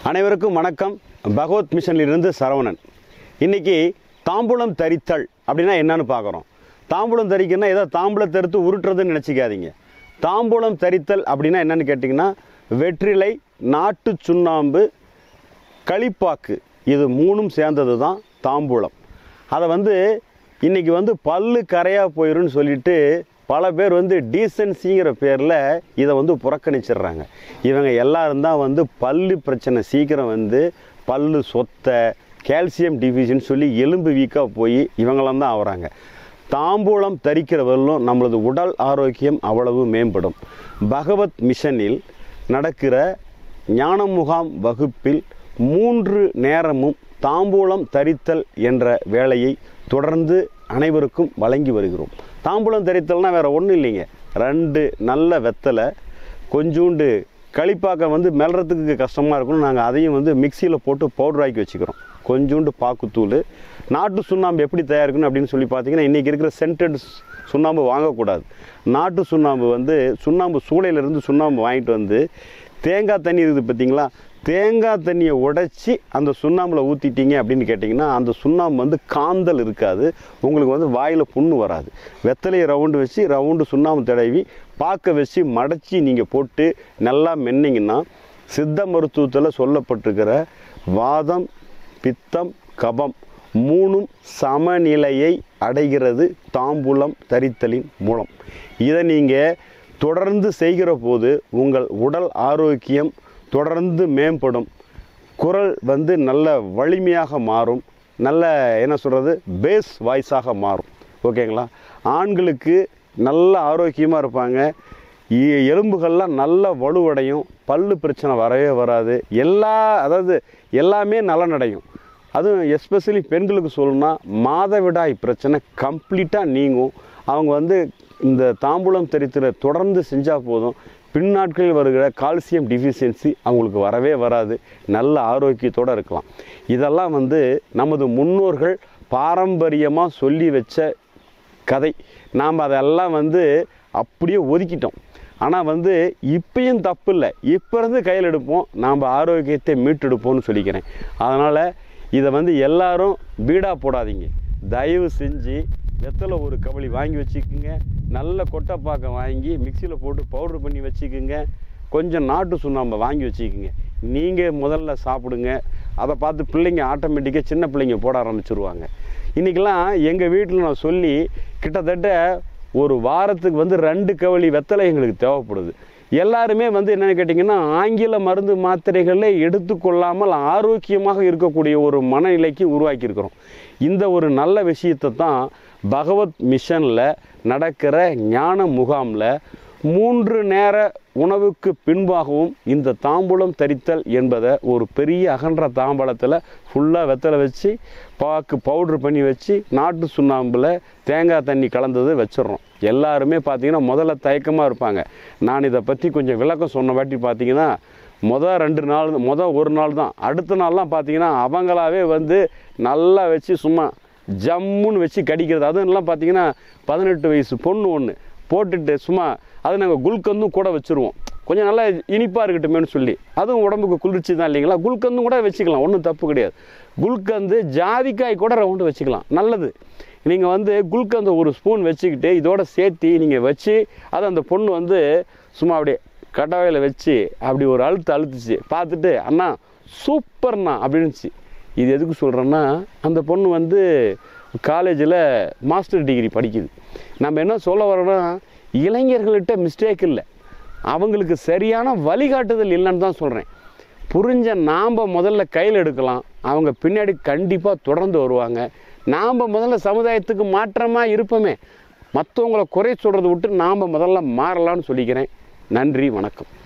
அனைவருக்கும் வணக்கம் பகவத் மிஷனிலிருந்து சரவணன் இன்னைக்கு தாம்பூலம் தரித்தல் அப்படின்னா என்னன்னு பார்க்குறோம் தாம்பூலம் தரிக்கன்னா ஏதோ தாம்பூலத்தை எடுத்து உருட்டுறதுன்னு நினச்சிக்காதீங்க தாம்பூலம் தரித்தல் அப்படின்னா என்னன்னு கேட்டிங்கன்னா வெற்றிலை நாட்டு சுண்ணாம்பு களிப்பாக்கு இது மூணும் சேர்ந்தது தான் தாம்பூலம் அதை வந்து இன்னைக்கு வந்து பல்லு கரையாக போயிரும்னு சொல்லிட்டு பல பேர் வந்து டீசன்சிங்கிற பேரில் இதை வந்து புறக்கணிச்சிடுறாங்க இவங்க எல்லாரும் தான் வந்து பல்லு பிரச்சனை சீக்கிரம் வந்து பல்லு சொத்த கால்சியம் டிஃபிஷியன் சொல்லி எலும்பு வீக்காக போய் இவங்களாம் தான் ஆகுறாங்க தாம்பூலம் தரிக்கிறவர்களும் நம்மளது உடல் ஆரோக்கியம் அவ்வளவு மேம்படும் பகவத் மிஷனில் நடக்கிற ஞான முகாம் வகுப்பில் மூன்று நேரமும் தாம்பூலம் தரித்தல் என்ற வேலையை தொடர்ந்து அனைவருக்கும் வழங்கி வருகிறோம் தாம்பூலம் தரித்தல்னா வேற ஒன்றும் இல்லைங்க ரெண்டு நல்ல வெத்தலை கொஞ்சூண்டு களிப்பாக்கம் வந்து மெல்றதுக்கு கஷ்டமாக இருக்கணும் நாங்கள் அதையும் வந்து மிக்சியில் போட்டு பவுடர் ஆக்கி வச்சுக்கிறோம் கொஞ்சூண்டு பாக்குத்தூள் நாட்டு சுண்ணாம்பு எப்படி தயாரிக்கணும் அப்படின்னு சொல்லி பார்த்தீங்கன்னா இன்றைக்கி இருக்கிற சென்டட் சுண்ணாம்பு வாங்கக்கூடாது நாட்டு சுண்ணாம்பு வந்து சுண்ணாம்பு சூளையிலேருந்து சுண்ணாம்பு வாங்கிட்டு வந்து தேங்காய் தண்ணி இருக்குது பார்த்தீங்களா தேங்காய் தண்ணியை உடைச்சி அந்த சுண்ணாம்பில் ஊற்றிட்டீங்க அப்படின்னு கேட்டிங்கன்னா அந்த சுண்ணாம்பு வந்து காந்தல் இருக்காது உங்களுக்கு வந்து வாயில் புண்ணு வராது வெத்தலையை ரவுண்டு வச்சு ரவுண்டு சுண்ணாம்பு தடவி பாக்க வச்சு மடச்சி நீங்கள் போட்டு நல்லா மென்னிங்கன்னா சித்த மருத்துவத்தில் சொல்லப்பட்டிருக்கிற வாதம் பித்தம் கபம் மூணும் சமநிலையை அடைகிறது தாம்பூலம் தரித்தலின் மூலம் இதை நீங்கள் தொடர்ந்து செய்கிற போது உங்கள் உடல் ஆரோக்கியம் தொடர்ந்து மேம்படும் குரல் வந்து நல்ல வலிமையாக மாறும் நல்ல என்ன சொல்கிறது பேஸ் வாய்ஸாக மாறும் ஓகேங்களா ஆண்களுக்கு நல்ல ஆரோக்கியமாக இருப்பாங்க எ- எலும்புகள்லாம் நல்ல வலுவடையும் பல்லு பிரச்சனை வரவே வராது எல்லா அதாவது எல்லாமே நலனடையும் அதுவும் எஸ்பெஷலி பெண்களுக்கு சொல்லணும்னா மாதவிடாய் பிரச்சனை கம்ப்ளீட்டாக நீங்கும் அவங்க வந்து இந்த தாம்பூலம் தரித்திர தொடர்ந்து செஞ்சால் போதும் பின்னாட்களில் வருகிற கால்சியம் டிஃபிஷியன்சி அவங்களுக்கு வரவே வராது நல்ல ஆரோக்கியத்தோடு இருக்கலாம் இதெல்லாம் வந்து நமது முன்னோர்கள் பாரம்பரியமாக சொல்லி வச்ச கதை நாம் அதெல்லாம் வந்து அப்படியே ஒதுக்கிட்டோம் ஆனால் வந்து இப்பயும் தப்பு இல்லை இப்போ இருந்து கையில் எடுப்போம் நாம் ஆரோக்கியத்தை மீட்டெடுப்போம்னு சொல்லிக்கிறேன் அதனால் இதை வந்து எல்லாரும் பீடாக போடாதீங்க தயவு செஞ்சு வெத்தலை ஒரு கபளி வாங்கி வச்சுக்கோங்க நல்ல கொட்டைப்பாக்கம் வாங்கி மிக்சியில் போட்டு பவுடர் பண்ணி வச்சுக்கோங்க கொஞ்சம் நாட்டு சுண்ணாம்பை வாங்கி வச்சுக்கோங்க நீங்கள் முதல்ல சாப்பிடுங்க அதை பார்த்து பிள்ளைங்க ஆட்டோமேட்டிக்காக சின்ன பிள்ளைங்க போட ஆரம்பிச்சிருவாங்க இன்றைக்கெல்லாம் எங்கள் வீட்டில் நான் சொல்லி கிட்டத்தட்ட ஒரு வாரத்துக்கு வந்து ரெண்டு கவளி வெத்தலை எங்களுக்கு தேவைப்படுது எல்லாருமே வந்து என்னென்னு கேட்டிங்கன்னா ஆங்கில மருந்து மாத்திரைகளை எடுத்துக்கொள்ளாமல் ஆரோக்கியமாக இருக்கக்கூடிய ஒரு மனநிலைக்கு உருவாக்கியிருக்கிறோம் இந்த ஒரு நல்ல விஷயத்தை தான் பகவத் மிஷனில் நடக்கிற ஞான முகாமில் மூன்று நேர உணவுக்கு பின்பாகவும் இந்த தாம்பூலம் தரித்தல் என்பதை ஒரு பெரிய அகன்ற தாம்பலத்தில் ஃபுல்லாக வெத்தலை வச்சு பாக்கு பவுட்ரு பண்ணி வச்சு நாட்டு சுண்ணாம்பில் தேங்காய் தண்ணி கலந்தது வச்சிடுறோம் எல்லாருமே பார்த்தீங்கன்னா முதல்ல தயக்கமாக இருப்பாங்க நான் இதை பற்றி கொஞ்சம் விளக்கம் சொன்ன வாட்டி பார்த்தீங்கன்னா மொதல் ரெண்டு நாள் மொதல் ஒரு நாள் தான் அடுத்த நாள்லாம் பார்த்தீங்கன்னா அவங்களாவே வந்து நல்லா வச்சு சும்மா ஜம்முன்னு வச்சு கடிக்கிறது அதுவும் எல்லாம் பார்த்தீங்கன்னா பதினெட்டு வயசு பொண்ணு ஒன்று போட்டுட்டு சும்மா அது நாங்கள் குல்கந்தும் கூட வச்சுருவோம் கொஞ்சம் நல்லா இனிப்பாக இருக்கட்டுமேனு சொல்லி அதுவும் உடம்புக்கு குளிர்ச்சி தான் இல்லைங்களா குல்கந்தும் கூட வச்சுக்கலாம் ஒன்றும் தப்பு கிடையாது குல்கந்து ஜாதிக்காய் கூட ரவுண்டு வச்சுக்கலாம் நல்லது நீங்கள் வந்து குல்கந்து ஒரு ஸ்பூன் வச்சுக்கிட்டு இதோட சேர்த்து நீங்கள் வச்சு அதை அந்த பொண்ணு வந்து சும்மா அப்படியே கட்டவையில் வச்சு அப்படி ஒரு அழுத்து அழுத்துச்சு பார்த்துட்டு அண்ணா சூப்பர்ண்ணா அப்படின்னுச்சு இது எதுக்கு சொல்கிறேன்னா அந்த பொண்ணு வந்து காலேஜில் மாஸ்டர் டிகிரி படிக்குது நம்ம என்ன சொல்ல வரோன்னா இளைஞர்கள்கிட்ட மிஸ்டேக் இல்லை அவங்களுக்கு சரியான வழிகாட்டுதல் இல்லைன்னு தான் சொல்கிறேன் புரிஞ்ச நாம் முதல்ல கையில் எடுக்கலாம் அவங்க பின்னாடி கண்டிப்பாக தொடர்ந்து வருவாங்க நாம் முதல்ல சமுதாயத்துக்கு மாற்றமாக இருப்போமே மற்றவங்களை குறை சொல்கிறத விட்டு நாம் முதல்ல மாறலாம்னு சொல்லிக்கிறேன் நன்றி வணக்கம்